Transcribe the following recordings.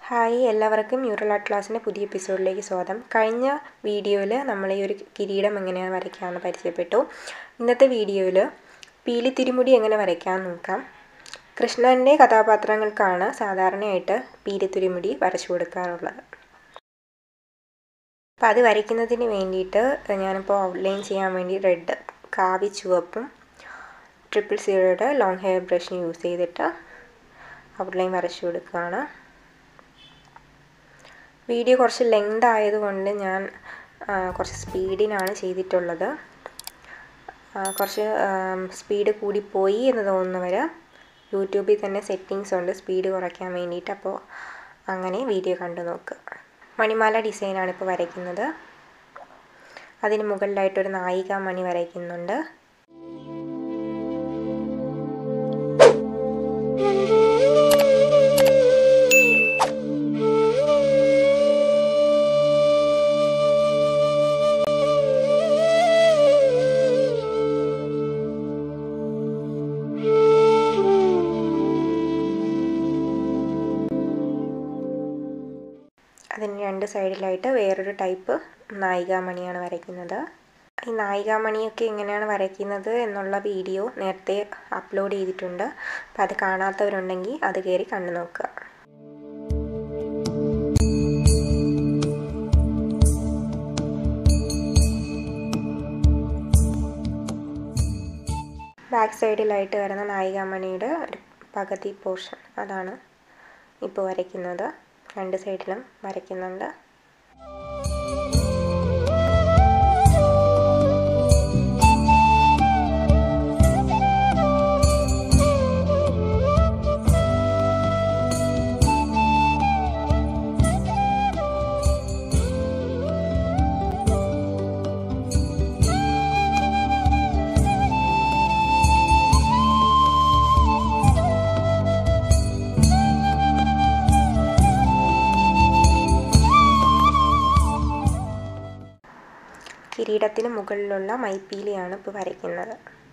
hi എല്ലാവർക്കും mural art ക്ലാസ്സിൻ്റെ പുതിയ എപ്പിസോഡിലേക്ക് സ്വാഗതം കഴിഞ്ഞ വീഡിയോയിൽ നമ്മൾ ഈ ഒരു കിരീടം എങ്ങനെയാണ് വരയ്ക്കാമെന്ന് പരിചയപ്പെട്ടു ഇന്നത്തെ വീഡിയോയിൽ പീലി തിരുമുടി എങ്ങനെ വരയ്ക്കാമെന്ന് നോക്കാം കൃഷ്ണൻ്റെ കഥാപാത്രങ്ങൾക്കാണ് സാധാരണയായിട്ട് പീലി തിരുമുടി വരച്ചു കൊടുക്കാറുള്ളത് അപ്പോൾ അത് വരയ്ക്കുന്നതിന് വേണ്ടിയിട്ട് ഞാനിപ്പോൾ ഔട്ട്ലൈൻ ചെയ്യാൻ വേണ്ടി റെഡ് കാവി ചുവപ്പും ട്രിപ്പിൾ സീറോയുടെ ലോങ് ഹെയർ ബ്രഷ് യൂസ് ചെയ്തിട്ട് ഔട്ട്ലൈൻ വരച്ചു കൊടുക്കുകയാണ് വീഡിയോ കുറച്ച് ലെങ്ത് ആയതുകൊണ്ട് ഞാൻ കുറച്ച് സ്പീഡിനാണ് ചെയ്തിട്ടുള്ളത് കുറച്ച് സ്പീഡ് കൂടിപ്പോയി എന്ന് തോന്നുന്നവർ യൂട്യൂബിൽ തന്നെ സെറ്റിങ്സ് ഉണ്ട് സ്പീഡ് കുറയ്ക്കാൻ വേണ്ടിയിട്ട് അപ്പോൾ അങ്ങനെ വീഡിയോ കണ്ടു നോക്കുക മണിമാല ഡിസൈനാണ് ഇപ്പോൾ വരയ്ക്കുന്നത് അതിന് മുകളിലായിട്ടൊരു നായിക മണി വരയ്ക്കുന്നുണ്ട് അതിന് രണ്ട് സൈഡിലായിട്ട് വേറൊരു ടൈപ്പ് നായികാമണിയാണ് വരയ്ക്കുന്നത് ഈ നായികാമണിയൊക്കെ എങ്ങനെയാണ് വരയ്ക്കുന്നത് എന്നുള്ള വീഡിയോ നേരത്തെ അപ്ലോഡ് ചെയ്തിട്ടുണ്ട് അപ്പം അത് കാണാത്തവരുണ്ടെങ്കിൽ അത് കയറി കണ്ടു നോക്കുക ബാക്ക് സൈഡിലായിട്ട് വരുന്ന നായികാമണിയുടെ ഒരു പകുതി പോർഷൻ അതാണ് ഇപ്പോൾ വരയ്ക്കുന്നത് രണ്ട് സൈഡിലും വരയ്ക്കുന്നുണ്ട് കിരീടത്തിന് മുകളിലുള്ള മൈപ്പീലിയാണ് ഇപ്പോൾ വരയ്ക്കുന്നത്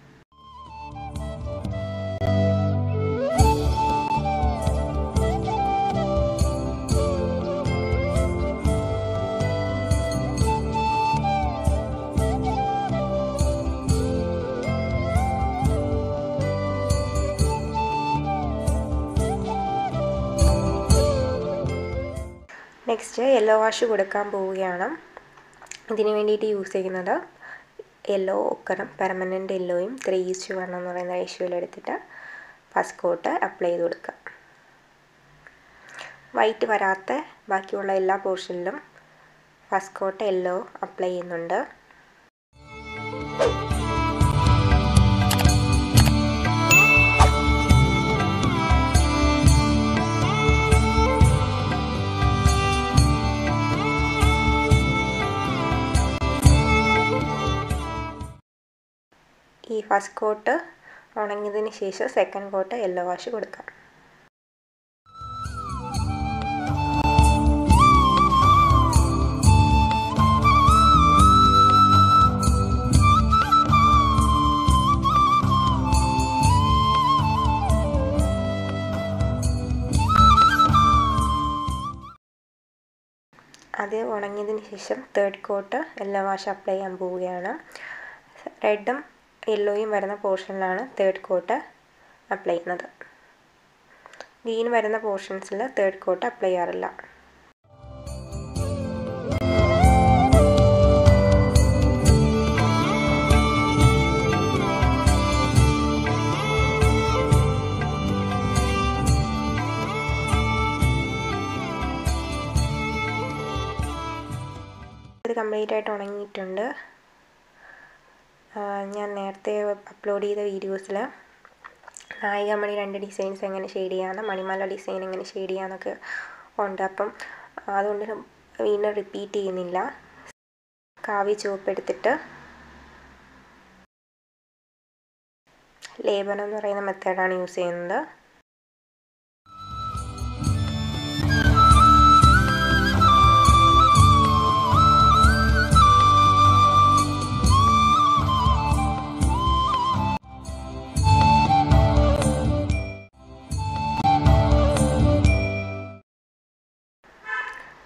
നെക്സ്റ്റ് യെല്ലോ വാഷ് കൊടുക്കാൻ പോവുകയാണ് ഇതിന് വേണ്ടിയിട്ട് യൂസ് ചെയ്യുന്നത് യെല്ലോ ഒക്കറും പെർമനൻറ്റ് യെല്ലോയും ത്രീ ഈസ്റ്റ് വൺ എന്ന് പറയുന്ന റേഷ്യോയിൽ എടുത്തിട്ട് ഫസ്റ്റ് കോട്ട് അപ്ലൈ ചെയ്ത് കൊടുക്കുക വൈറ്റ് വരാത്ത ബാക്കിയുള്ള എല്ലാ പോർഷനിലും ഫസ്റ്റ് കോട്ട് യെല്ലോ അപ്ലൈ ചെയ്യുന്നുണ്ട് ഈ ഫസ്റ്റ് കോട്ട് ഉണങ്ങിയതിന് ശേഷം സെക്കൻഡ് കോട്ട് യെല്ലോ വാഷ് കൊടുക്കാം അത് ഉണങ്ങിയതിന് ശേഷം third coat yellow wash apply ചെയ്യാൻ പോവുകയാണ് റെഡും യെല്ലോയും വരുന്ന പോർഷനിലാണ് തേർഡ് കോട്ട് അപ്ലൈ ചെയ്യുന്നത് ഗ്രീൻ വരുന്ന പോർഷൻസിൽ തേർഡ് കോട്ട് അപ്ലൈ ചെയ്യാറില്ല ഇത് കംപ്ലീറ്റ് ആയിട്ട് ഉണങ്ങിയിട്ടുണ്ട് ഞാൻ നേരത്തെ അപ്ലോഡ് ചെയ്ത വീഡിയോസിൽ നായികമണി രണ്ട് ഡിസൈൻസ് എങ്ങനെ ഷെയ്ഡ് ചെയ്യാമെന്ന് മണിമല ഡിസൈൻ എങ്ങനെ ഷെയ്ഡ് ചെയ്യാമെന്നൊക്കെ ഉണ്ട് അപ്പം അതുകൊണ്ട് വീണ്ടും റിപ്പീറ്റ് ചെയ്യുന്നില്ല കാവി ചുവപ്പ് എടുത്തിട്ട് ലേബനം എന്ന് പറയുന്ന മെത്തേഡാണ് യൂസ് ചെയ്യുന്നത്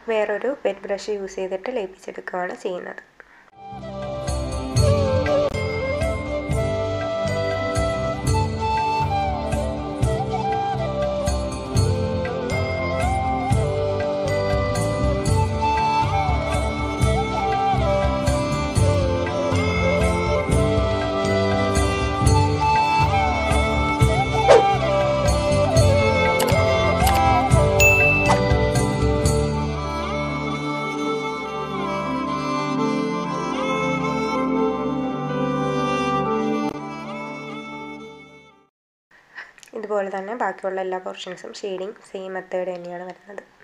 വേറൊരു വെറ്റ് ബ്രഷ് യൂസ് ചെയ്തിട്ട് ലയിപ്പിച്ചെടുക്കുകയാണ് ചെയ്യുന്നത് ഇതുപോലെ തന്നെ ബാക്കിയുള്ള എല്ലാ പോർഷൻസും ഷെയ്ഡിങ് സെയിം മെത്തേഡ് തന്നെയാണ് വരുന്നത്